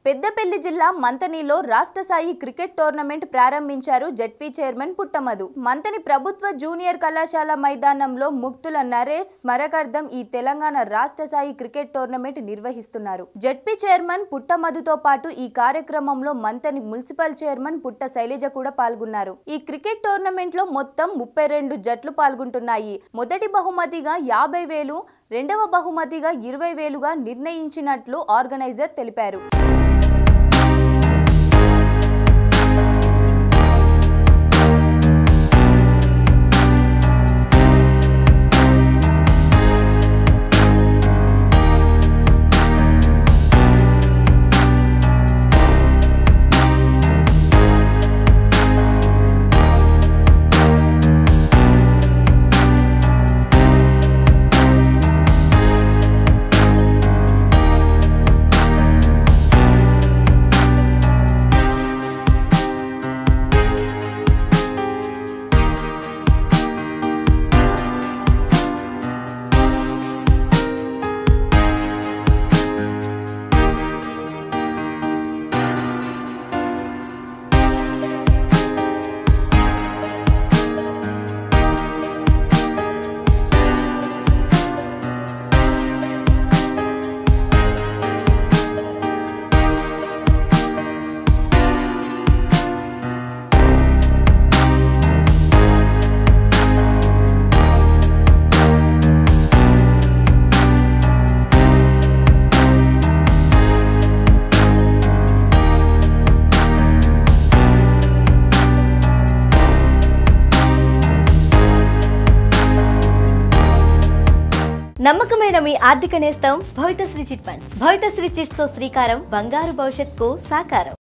పెద్దపల్లి జిల్లా మంతనిలో రాష్ట్ర స్థాయి క్రికెట్ టోర్నమెంట్ ప్రారంభించారు జడ్పీ చైర్మన్ పుట్టమధు మంతని ప్రభుత్వ జూనియర్ కళాశాల మైదానంలో ముక్తుల నరేష్ స్మరకార్థం ఈ తెలంగాణ రాష్ట్ర స్థాయి క్రికెట్ టోర్నమెంట్ నిర్వహిస్తున్నారు జడ్పీ చైర్మన్ పుట్టమధుతో పాటు ఈ కార్యక్రమంలో మంతని మున్సిపల్ చైర్మన్ పుట్ట శైలజ కూడా పాల్గొన్నారు ఈ క్రికెట్ టోర్నమెంట్ లో మొత్తం ముప్పై రెండు జట్లు పాల్గొంటున్నాయి మొదటి బహుమతిగా యాభై వేలు రెండవ బహుమతిగా ఇరవై వేలుగా నిర్ణయించినట్లు ఆర్గనైజర్ తెలిపారు నమ్మకమైన మీ ఆర్థిక నేస్తం Bhavithasri chit funds Bhavithasri chits తో శ్రీకారం బంగారు భవిష్యత్కు సాకారం